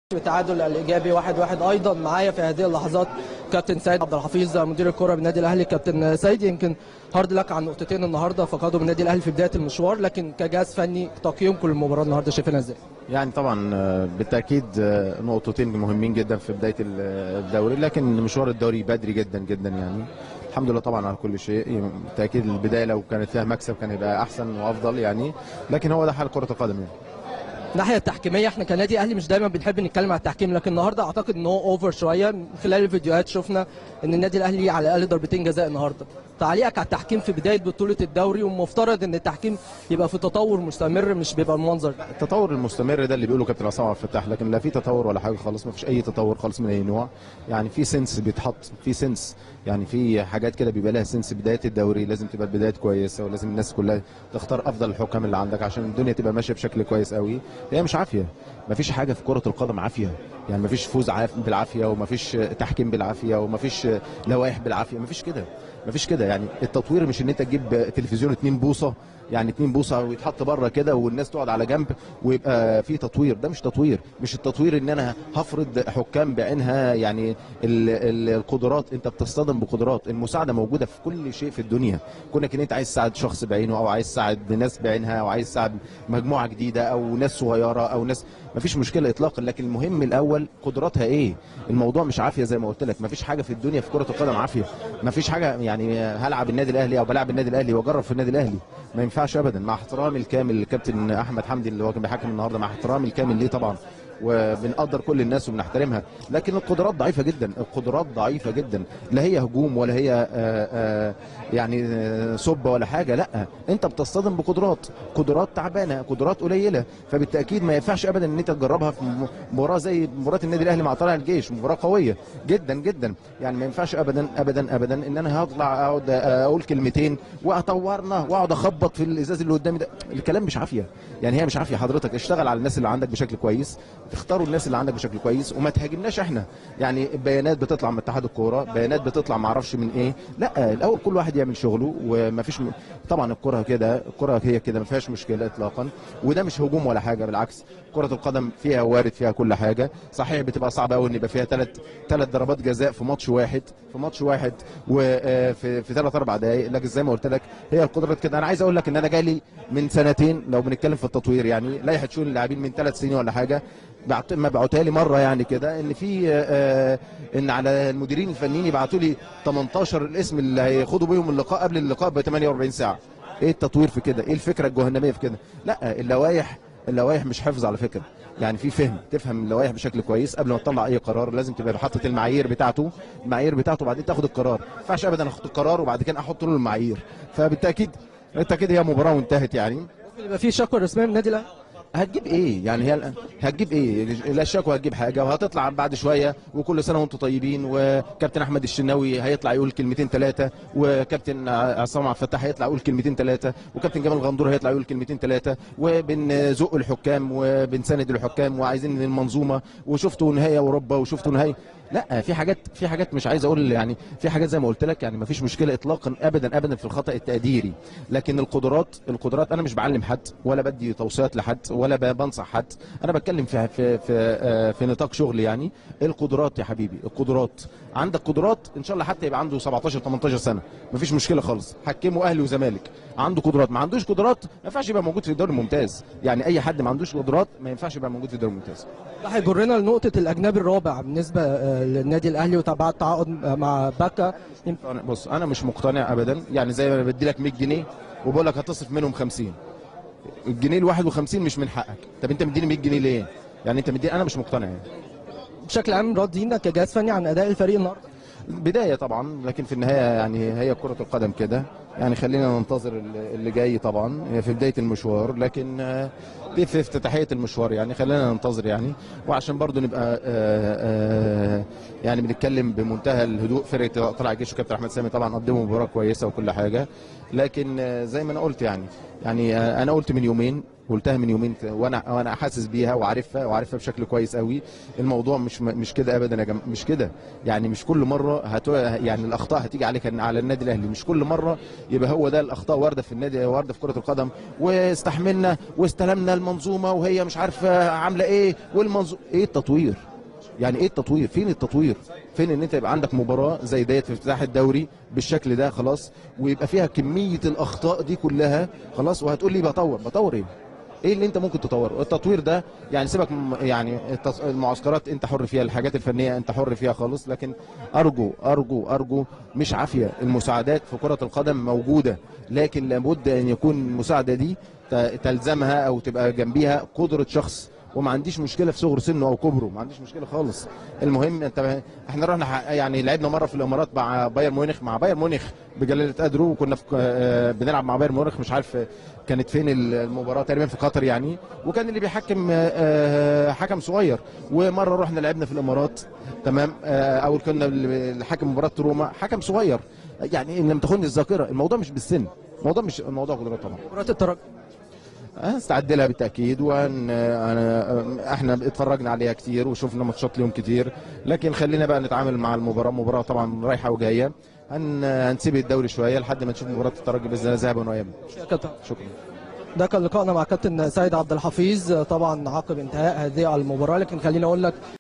بالتعادل الايجابي واحد واحد ايضا معايا في هذه اللحظات كابتن سيد عبد الحفيظ مدير الكره بالنادي الاهلي كابتن سيد يمكن هارد لك عن نقطتين النهارده فقدوا من النادي الاهلي في بدايه المشوار لكن كجهاز فني تقييمكم للمباراه النهارده شايفينها ازاي؟ يعني طبعا آه، بالتاكيد آه، نقطتين مهمين جدا في بدايه ال- الدوري لكن مشوار الدوري بدري جدا جدا يعني الحمد لله طبعا على كل شيء بالتاكيد البدايه لو كانت فيها مكسب كان يبقى احسن وافضل يعني لكن هو ده حال كره القدم يعني الناحيه التحكيميه احنا كنادي اهلي مش دايما بنحب نتكلم على التحكيم لكن النهارده اعتقد ان هو اوفر شويه من خلال الفيديوهات شفنا ان النادي الاهلي على الاقل ضربتين جزاء النهارده تعليقك على التحكيم في بدايه بطوله الدوري ومفترض ان التحكيم يبقى في تطور مستمر مش بيبقى المنظر ده التطور المستمر ده اللي بيقوله كابتن عصام عبد الفتاح لكن لا في تطور ولا حاجه خالص ما فيش اي تطور خالص من اي نوع يعني في سنس بيتحط في سنس يعني في حاجات كده بيبقى لها سنس بدايه الدوري لازم تبقى البدايات كويسه ولازم الناس كلها تختار افضل الحكام اللي عندك عشان الدنيا تبقى ماشيه بشكل كويس قوي هي مش عافيه ما فيش حاجه في كره القدم عافيه يعني ما فيش فوز عاف بالعافيه وما فيش تحكيم بالعافيه وما فيش لوائح بالعافيه ما فيش كده ما فيش كده يعني التطوير مش ان انت تجيب تلفزيون 2 بوصه يعني 2 بوصه ويتحط بره كده والناس تقعد على جنب ويبقى في تطوير ده مش تطوير مش التطوير ان انا هفرض حكام بعينها يعني ال ال القدرات انت بتصطدم بقدرات المساعده موجوده في كل شيء في الدنيا كونك ان انت عايز تساعد شخص بعينه او عايز تساعد ناس بعينها او عايز تساعد مجموعه جديده او ناس صغيره او ناس ما فيش مشكله اطلاقا لكن المهم الاول قدراتها ايه الموضوع مش عافيه زي ما قلت لك ما فيش حاجه في الدنيا في كره القدم عافيه ما فيش حاجه يعني هلعب النادي الاهلي او بلعب النادي الاهلي واجرب في النادي الاهلي ما ينفعش ابدا مع احترامي الكامل للكابتن احمد حمدي اللي هو كان بيحكم النهارده مع احترامي الكامل ليه طبعا وبنقدر كل الناس وبنحترمها لكن القدرات ضعيفه جدا القدرات ضعيفه جدا لا هي هجوم ولا هي آآ آآ يعني آه، سبه ولا حاجه لا انت بتصطدم بقدرات قدرات تعبانه قدرات قليله فبالتاكيد ما ينفعش ابدا ان انت تجربها في م- مباراه زي مباراه النادي الاهلي مع طلائع الجيش مباراه قويه جدا جدا يعني ما ينفعش ابدا ابدا ابدا ان انا هطلع اقعد اقول كلمتين واطورنا واقعد اخبط في الازاز اللي قدامي ده الكلام مش عافيه يعني هي مش عافيه حضرتك اشتغل على الناس اللي عندك بشكل كويس اختاروا الناس اللي عندك بشكل كويس وما تهاجمناش احنا يعني بيانات بتطلع من اتحاد الكوره بيانات بتطلع ما اعرفش من ايه لا الاول كل واحد يعمل شغله وما فيش م... طبعا الكره كده الكره هي كده ما فيهاش مشكله اطلاقا وده مش هجوم ولا حاجه بالعكس كره القدم فيها وارد فيها كل حاجه صحيح بتبقى صعبه قوي ان يبقى فيها ثلاث ثلاث ضربات جزاء في ماتش واحد في ماتش واحد وفي في ثلاث اربع دقائق لكن زي ما قلت لك هي القدرات كده انا عايز اقول لك ان انا جالي من سنتين لو بنتكلم في التطوير يعني لائحه شؤون اللاعبين من ثلاث سنين ولا حاجه بعت- ما بعتها لي مره يعني كده ان في آه، ان على المديرين الفنيين يبعتوا لي 18 الاسم اللي هياخدوا بيهم اللقاء قبل اللقاء ب 48 ساعه ايه التطوير في كده ايه الفكره الجهنميه في كده لا اللوائح اللوائح مش حفظ على فكره يعني في فهم تفهم اللوائح بشكل كويس قبل ما تطلع اي قرار لازم تبقى حاطط المعايير بتاعته المعايير بتاعته وبعدين تاخد القرار ما ينفعش ابدا اخد القرار وبعد كده احط له المعايير فبالتاكيد بالتاكيد هي مباراه وانتهت يعني ممكن يبقى في شكوى رسميه من النادي الاهلي هتجيب ايه يعني هي هتجيب ايه لا الشكوى هتجيب حاجه وهتطلع بعد شويه وكل سنه وانتم طيبين وكابتن احمد الشناوي هيطلع يقول كلمتين ثلاثه وكابتن عصام عبد الفتاح هيطلع يقول كلمتين ثلاثه وكابتن جمال غندور هيطلع يقول كلمتين ثلاثه وبنزق الحكام وبنساند الحكام وعايزين المنظومه وشفتوا نهايه اوروبا وشفتوا نهايه لا في حاجات في حاجات مش عايز اقول يعني في حاجات زي ما قلت لك يعني ما فيش مشكله اطلاقا ابدا ابدا في الخطا التقديري لكن القدرات القدرات انا مش بعلم حد ولا بدي توصيات لحد ولا ب- بنصح حد انا بتكلم في في في, آه، في نطاق شغل يعني القدرات يا حبيبي القدرات عندك قدرات ان شاء الله حتى يبقى عنده 17 18 سنه ما فيش مشكله خالص حكمه اهلي وزمالك عنده قدرات ما عندوش قدرات ما ينفعش يبقى موجود في الدوري الممتاز يعني اي حد ما عندوش قدرات ما ينفعش يبقى موجود في الدوري الممتاز ده هيجرنا لنقطه الاجنبي الرابع بالنسبه آه، للنادي الاهلي وتبع التعاقد مع باكا يمكن أنا- بص انا مش مقتنع ابدا يعني زي ما بدي لك 100 جنيه وبقول لك هتصرف منهم 50 الجنيه ال 51 مش من حقك طب انت مديني 100 جنيه ليه يعني انت مديني انا مش مقتنع يعني. بشكل عام راضيين كجهاز فني عن اداء الفريق النهارده بدايه طبعا لكن في النهايه يعني هي كره القدم كده يعني خلينا ننتظر اللي اللي جاي طبعا هي في بدايه المشوار لكن آه، دي في افتتاحيه المشوار يعني خلينا ننتظر يعني وعشان برضو نبقى آه، آه، يعني بنتكلم بمنتهى الهدوء فرقه طلع الجيش وكابتن احمد سامي طبعا قدموا مباراه كويسه وكل حاجه لكن آه، زي ما انا قلت يعني يعني آه، انا قلت من يومين قلتها من يومين ك- وانا وانا حاسس بيها وعارفها وعارفها بشكل كويس قوي الموضوع مش مش كده ابدا يا جماعه مش كده يعني مش كل مره هتو يعني الاخطاء هتيجي عليك على النادي الاهلي مش كل مره يبقى هو ده الاخطاء وارده في النادي وارده في كره القدم واستحملنا واستلمنا المنظومه وهي مش عارفه عامله ايه والمنظومه ايه التطوير يعني ايه التطوير فين التطوير فين ان انت يبقى عندك مباراه زي ديت في افتتاح الدوري بالشكل ده خلاص ويبقى فيها كميه الاخطاء دي كلها خلاص وهتقول لي بطور بطور ايه ايه اللي انت ممكن تطوره التطوير ده يعني سيبك م- يعني التص- المعسكرات انت حر فيها الحاجات الفنيه انت حر فيها خالص لكن ارجو ارجو ارجو مش عافيه المساعدات في كره القدم موجوده لكن لابد ان يكون المساعده دي ت- تلزمها او تبقى جنبيها قدره شخص وما عنديش مشكله في صغر سنه او كبره ما عنديش مشكله خالص المهم انت احنا رحنا ح- يعني لعبنا مره في الامارات مع بايرن ميونخ مع بايرن ميونخ بجلاله قدره وكنا في آه، بنلعب مع بايرن ميونخ مش عارف كانت فين المباراه تقريبا في قطر يعني وكان اللي بيحكم آه، آه، حكم صغير ومره رحنا لعبنا في الامارات تمام آه، او كنا الحكم مباراه روما حكم صغير يعني ان لم تخن الذاكره الموضوع مش بالسن الموضوع مش الموضوع قدرات طبعا مباراه الترجي هستعد لها بالتاكيد وان انا احنا اتفرجنا عليها كتير وشفنا ماتشات ليهم كتير لكن خلينا بقى نتعامل مع المباراه مباراه طبعا رايحه وجايه هن هنسيب الدوري شويه لحد ما نشوف مباراه الترجي باذن الله ذهبا وايابا يا كابتن شكرا ده كان لقائنا مع كابتن سيد عبد الحفيظ طبعا عقب انتهاء هذه المباراه لكن خليني اقول لك